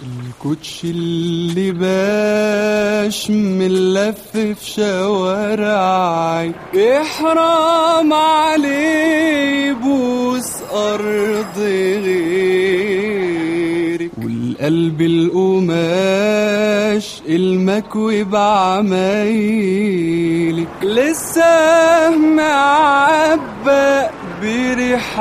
الكوتش اللي باش من لف في شوارعي احرام عليه يبوس ارض غيرك والقلب القماش المكوي بعمايلك لسه معبق بريح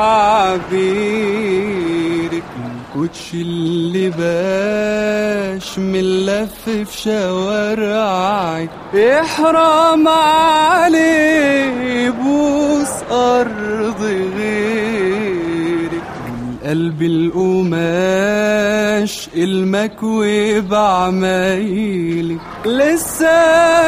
عبيرك الكوتش اللي باش من لف في شوارعي احرام عليه يبوس ارض غيرك القلب القماش المكوي بعمايلك لسه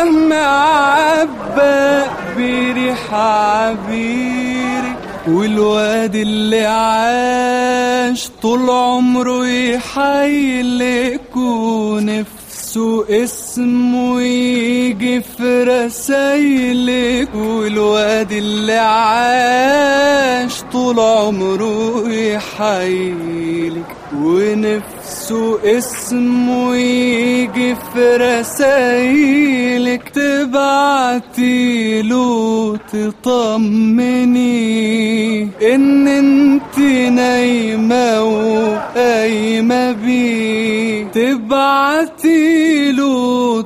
معبق بريح عبيرك والواد اللي عاش طول عمره يحيلك ونفسه اسمه يجي في رسايلك والواد اللي عاش طول عمره يحيلك ونفسه اسمه يجي في رسايلك تبعتيله تطمني ان انت نايمة وقايمة بيه تبعتيله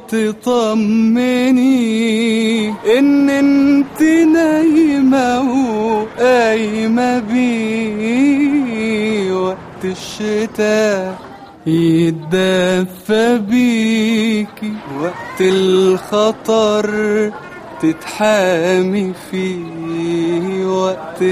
تطمني ان انت نايمة وقايمة بيه وقت الشتاء يتدفى بيكي وقت الخطر تتحامي فيه وقت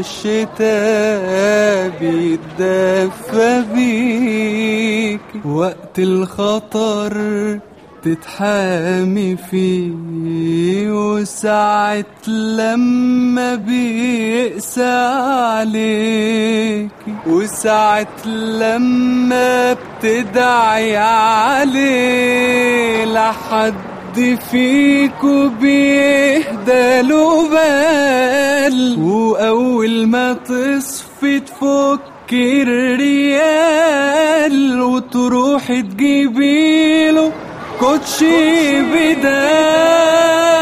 الشتاء بيتدفى بيكي وقت الخطر تتحامي فيه وساعة لما بيقسى عليك وساعة لما بتدعي عليه لحد فيكو بيهدى له بال وأول ما تصفي تفك الريال وتروحي تجيبيله كوتشي بدال